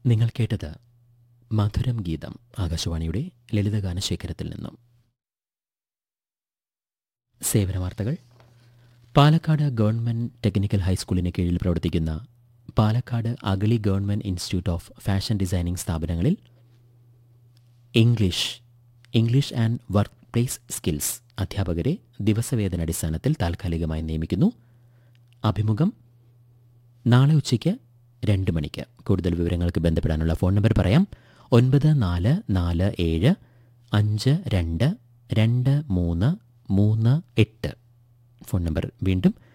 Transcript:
നിങ്ങൾ കേട്ടത് മധുരം ഗീതം ആകാശവാണിയുടെ ലളിതഗാന ശേഖരത്തിൽ നിന്നും സേവന വാർത്തകൾ പാലക്കാട് ഗവൺമെന്റ് ടെക്നിക്കൽ ഹൈസ്കൂളിന് കീഴിൽ പ്രവർത്തിക്കുന്ന Palakkad Agali government institute of fashion designing സ്ഥാപനങ്ങളിൽ English English and work place skills അധ്യാപകരെ ദിവസവേതനടിസ്ഥാനത്തിൽ താൽക്കാലികമായി നിയമിക്കുന്നു അഭിമുഖം നാളെ ഉച്ചയ്ക്ക് രണ്ട് മണിക്ക് കൂടുതൽ വിവരങ്ങൾക്ക് ബന്ധപ്പെടാനുള്ള ഫോൺ നമ്പർ പറയാം ഒൻപത് നാല് നാല് ഏഴ് അഞ്ച് രണ്ട് രണ്ട് മൂന്ന് മൂന്ന് എട്ട് ഫോൺ നമ്പർ വീണ്ടും